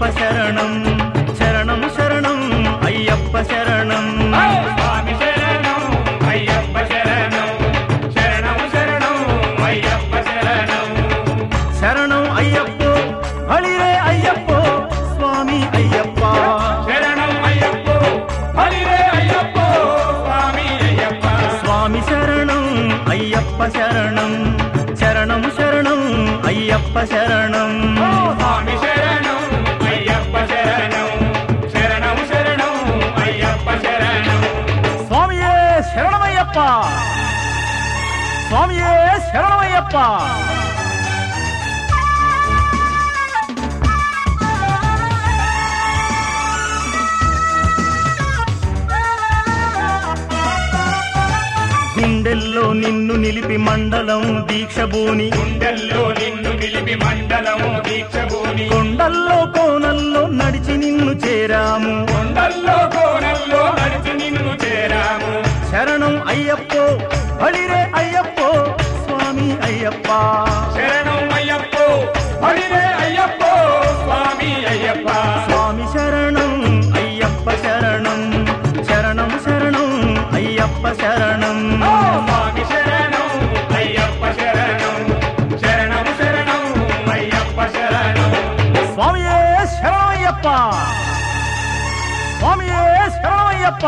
అయ్యప్ప శరణం శరణం శరణం అయ్యప్ప శరణం స్వామి శరణం అయ్యప్ప శరణం శరణం శరణం అయ్యప్ప శరణం శరణం అయ్యప్పో హళిరే అయ్యప్పో స్వామి అయ్యప్ప శరణం అయ్యప్పో హరిరే అయ్యప్పో స్వామి అయ్యప్ప స్వామి శరణం అయ్యప్ప శరణం శరణం శరణం అయ్యప్ప శరణం స్వామి శరణం అయ్యప్ప శరణం శరణం శరణం అయ్యప్ప శరణం స్వామియే శరణమయ్యప్ప స్వామియే శరణమయ్యప్ప గుండెల్లో నిన్ను నిలిపి మండలం దీక్షభూని గుండెల్లో నిన్ను నిలిపి మండలం దీక్షభూమి కొండల్లో కోనల్లో నడిచి నిన్ను చేరాము కొండల్లో కోనల్లో నడిచి నిన్ను చేరాము శరణం అయ్యప్పో హళిరే అయ్యప్పో స్వామి అయ్యప్ప శరణం అయ్యప్పో హరిరే అయ్యప్పో స్వామి అయ్యప్ప స్వామి శరణం అయ్యప్ప శరణం శరణం శరణం అయ్యప్ప శరణం ఓ స్వామి శరణం అయ్యప్ప శరణం శరణం శరణం అయ్యప్ప శరణం స్వామియే శరణమయ్యప్ప స్వామియే శరణమయ్యప్ప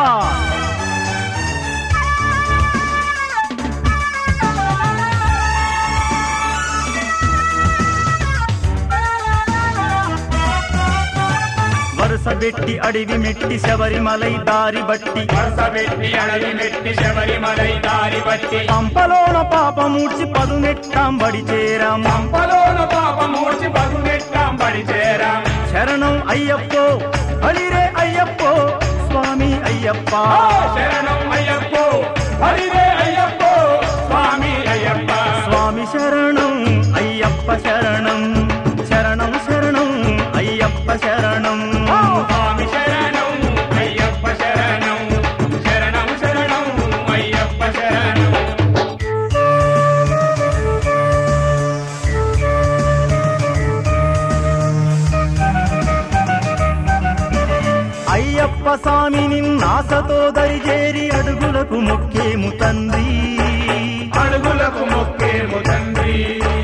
వరుస పెట్టి అడివి మెట్టి శబరిమలై దారి బట్టి వరుస పెట్టి అడవి మెట్టి శబరిమలై దారి బట్టి పంపలోన పాపమూడ్చి పదునెట్టాంబడి చేరాం పంపలోన పాపమూర్చి బగునెట్టాం పడి చేరాం శరణం అయ్యప్పో హళిరే అయ్యప్పో స్వామి అయ్యప్ప ఓ శరణం అయ్యప్పో హరిరే అయ్యప్పో స్వామి అయ్యప్ప స్వామి శరణం అయ్యప్ప శరణం శరణం శరణం అయ్యప్ప శరణం ఓ స్వామి శరణం అయ్యప్ప శరణం శరణం శరణం అయ్యప్ప శరణం అయ్యప్ప స్వామి నిన్నాసతో దరిజేరి అడుగులకు మొక్కేము తండ్రి అడుగులకు మొక్కేము తండ్రి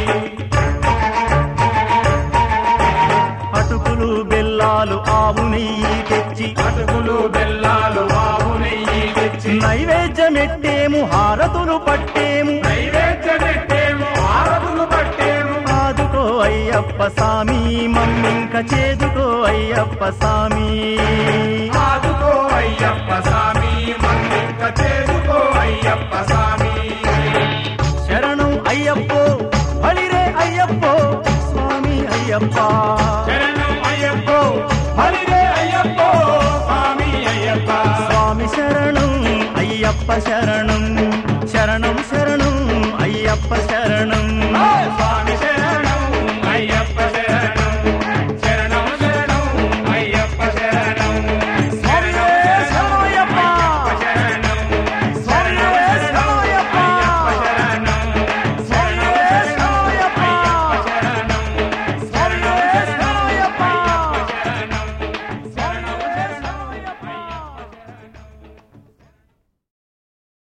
అటుకులు బెల్లాలు ఆవు నెయ్యి తెచ్చి అటుకులు బెల్లాలు ఆవు నెయ్యి తెచ్చి నైవేద్యమెట్టేము హారతులు పట్టేము నైవేద్యమెట్టేము ఆరతులు పట్టేము ఆదుకో అయ్యప్ప స్వామి మమ్మింక చేదుకో అయ్యప్ప స్వామి ఆదుకో అయ్యప్ప స్వామి మన్నింక చేసుకో అయ్యప్ప స్వామి శరణం అయ్యప్పో హళిరే అయ్యప్పో స్వామి అయ్యప్ప శరణం అయ్యప్పో హరిరే అయ్యప్పో స్వామి అయ్యప్ప స్వామి శరణం అయ్యప్ప శరణం శరణం శరణం అయ్యప్ప శరణం